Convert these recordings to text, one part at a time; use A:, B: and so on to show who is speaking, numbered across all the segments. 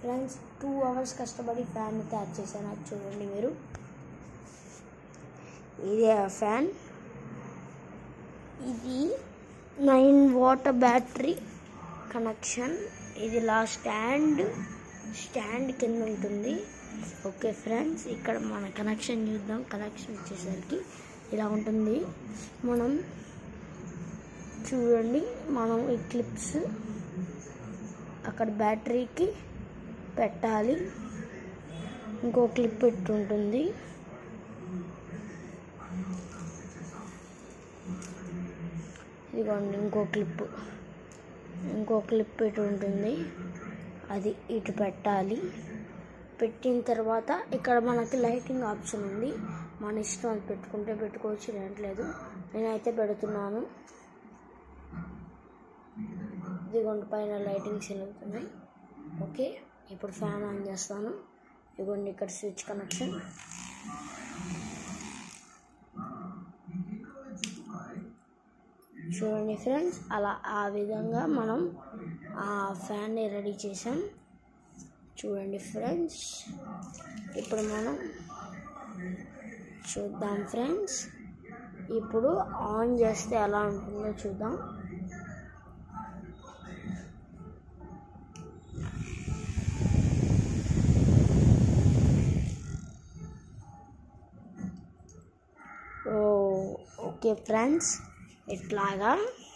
A: friends two hours కష్టపడి fan తయారు చేశాను అది చూడండి మీరు ఇదే ఆ ఫ్యాన్ ఇది నైన్ వాటర్ బ్యాటరీ కనెక్షన్ ఇది లా స్టాండ్ స్టాండ్ కింద ఉంటుంది ఓకే ఫ్రెండ్స్ ఇక్కడ మన కనెక్షన్ చూద్దాం కనెక్షన్ వచ్చేసరికి ఇలా ఉంటుంది మనం చూడండి మనం ఈ క్లిప్స్ అక్కడ బ్యాటరీకి పెట్టాలి ఇంకో క్లిప్ పెట్టి ఉంటుంది ఇదిగోండి ఇంకో క్లిప్ ఇంకో క్లిప్ పెట్టి ఉంటుంది అది ఇటు పెట్టాలి పెట్టిన తర్వాత ఇక్కడ మనకి లైటింగ్ ఆప్షన్ ఉంది మన ఇష్టం అది పెట్టుకుంటే పెట్టుకోవచ్చు లేట్లేదు నేనైతే పెడుతున్నాను ఇదిగోండి పైన లైటింగ్స్ వెలుగుతున్నాయి ఓకే ఇప్పుడు ఫ్యాన్ ఆన్ చేస్తాను ఇదిగోండి ఇక్కడ స్విచ్ కనెక్షన్ చూడండి ఫ్రెండ్స్ అలా ఆ విధంగా మనం ఆ ఫ్యాన్ని రెడీ చేసాం చూడండి ఫ్రెండ్స్ ఇప్పుడు మనం చూద్దాం ఫ్రెండ్స్ ఇప్పుడు ఆన్ చేస్తే ఎలా ఉంటుందో చూద్దాం ఓ ఓకే ఫ్రెండ్స్ ఇట్లాగా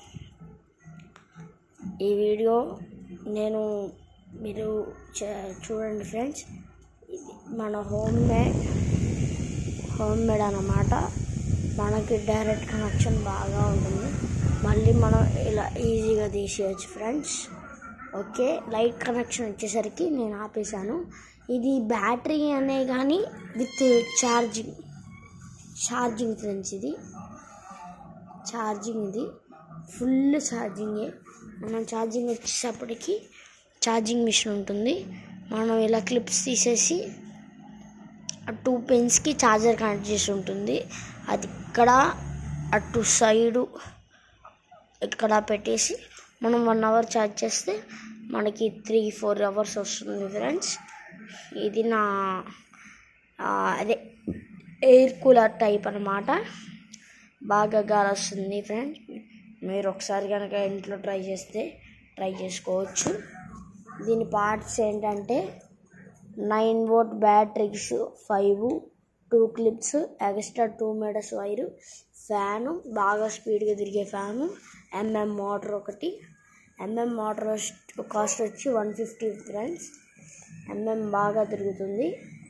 A: ఈ వీడియో నేను మీరు చ- చూడండి ఫ్రెండ్స్ ఇది మన హోమ్ మేడ్ హోమ్ మేడ్ అన్నమాట మనకి డైరెక్ట్ కనెక్షన్ బాగా ఉంటుంది మళ్ళీ మనం ఇలా ఈజీగా తీసేయచ్చు ఫ్రెండ్స్ ఓకే లైట్ కనెక్షన్ వచ్చేసరికి నేను ఆపేసాను ఇది బ్యాటరీ అనే కానీ విత్ ఛార్జింగ్ ఛార్జింగ్ ఫ్రెండ్స్ ఇది ఛార్జింగ్ ఇది ఫుల్ ఛార్జింగే మనం ఛార్జింగ్ వచ్చేటప్పటికి ఛార్జింగ్ మిషన్ ఉంటుంది మనం ఇలా క్లిప్స్ తీసేసి ఆ టూ పెన్స్కి ఛార్జర్ కనెక్ట్ చేసి ఉంటుంది అది ఇక్కడ అటు సైడు ఇక్కడ పెట్టేసి మనం వన్ అవర్ ఛార్జ్ చేస్తే మనకి త్రీ ఫోర్ అవర్స్ వస్తుంది ఫ్రెండ్స్ ఇది నా ఆ, అదే ఎయిర్ కూలర్ టైప్ అన్నమాట బాగా గాలి వస్తుంది ఫ్రెండ్స్ మీరు ఒకసారి కనుక ఇంట్లో ట్రై చేస్తే ట్రై చేసుకోవచ్చు దీని పార్ట్స్ ఏంటంటే nine volt batteries five two clips extra two metres wire fan బాగా స్పీడ్గా తిరిగే ఫ్యాను ఎంఎం మోటార్ ఒకటి ఎంఎం మోటార్ కాస్ట్ వచ్చి వన్ ఫిఫ్టీ ఫ్రెండ్స్ ఎంఎం బాగా తిరుగుతుంది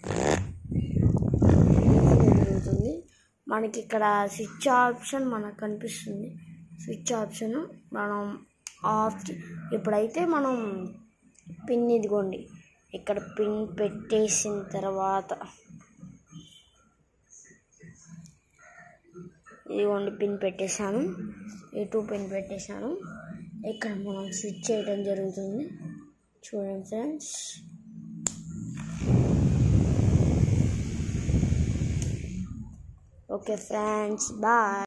A: తిరుగుతుంది మనకి ఇక్కడ స్విచ్ ఆప్షన్ మనకు కనిపిస్తుంది స్విచ్ ఆప్షన్ మనం ఆఫ్ చే- ఇప్పుడైతే మనం పిన్ ఇదిగోండి ఇక్కడ పిన్ పెట్టేసిన తర్వాత ఇదిగోండి పిన్ పెట్టేశాను ఈ టూ పిన్ పెట్టేశాను ఇక్కడ మనం స్విచ్ చేయడం జరుగుతుంది చూడండి ఫ్రెండ్స్ ఓకే ఫ్రెండ్స్ బాయ్